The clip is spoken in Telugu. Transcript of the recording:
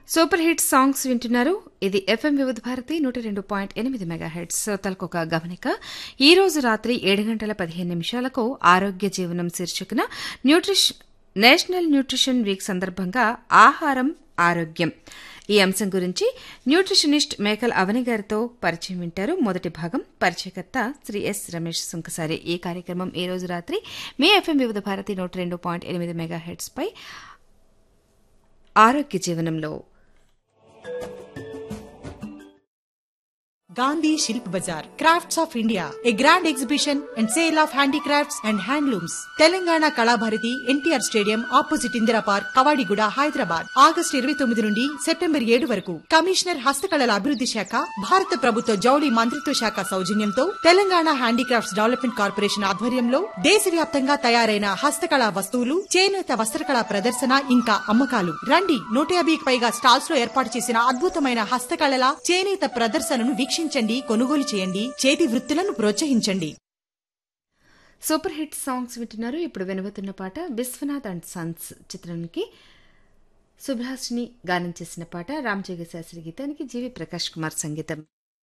సూపర్ హిట్ సాంగ్స్ వింటున్నారు ఇది ఎఫ్ఎం వివిధ భారతి నూట రెండు పాయింట్ ఎనిమిది మెగా హెడ్స్ శ్రోతలకు ఒక గమనిక ఈ రోజు రాత్రి ఏడు గంటల పదిహేను నిమిషాలకు ఆరోగ్య జీవనం శీర్షికన న్యూట్రిషన్ నేషనల్ న్యూట్రిషన్ వీక్ సందర్భంగా ఆహారం ఆరోగ్యం ఈ అంశం గురించి న్యూట్రిషనిస్ట్ మేకల్ అవని గారితో పరిచయం వింటారు మొదటి భాగం పరిచయకర్త శ్రీ ఎస్ రమేష్ సుంకసారి ఈ కార్యక్రమం ఈ రోజు రాత్రి మీ ఎఫ్ఎం వివిధ భారతి నూట రెండు పాయింట్ ఎనిమిది మెగా హెడ్స్ పై ఆరోగ్య జీవనంలో Gandhi Shilp Bazaar, Crafts of India, a grand exhibition and sale of handicrafts and handlooms. Telangana Kalabharathi NTR stadium opposite Indira park Kavadiguda Hyderabad August ఇరవై తొమ్మిది నుండి సెప్టెంబర్ ఏడు వరకు కమిషనర్ హస్తకళల అభివృద్ధి శాఖ భారత ప్రభుత్వ జౌళి మంత్రిత్వ శాఖ సౌజన్యంతో తెలంగాణ హ్యాండీక్రాఫ్ట్స్ డెవలప్మెంట్ కార్పొరేషన్ ఆధ్వర్యంలో దేశవ్యాప్తంగా తయారైన హస్తకళా వస్తువులు చేనేత వస్త్రకళా ప్రదర్శన ఇంకా అమ్మకాలు రండి నూట యాభైకి పైగా స్టాల్స్ లో ఏర్పాటు చేసిన అద్భుతమైన హస్తకళల చేనేత ప్రదర్శనను వీక్షించండి కొనుగోలు చేయండి చేతి వృత్తులను ప్రోత్సహించండి సూపర్ హిట్ సాంగ్స్ వింటున్నారు ఇప్పుడు వినబోతున్న పాట విశ్వనాథ్ అండ్ సన్స్ చిత్రానికి సుభాష్ని గానం చేసిన పాట రామజోగ శాస్త్రి గీతానికి జీవి ప్రకాష్ కుమార్ సంగీతం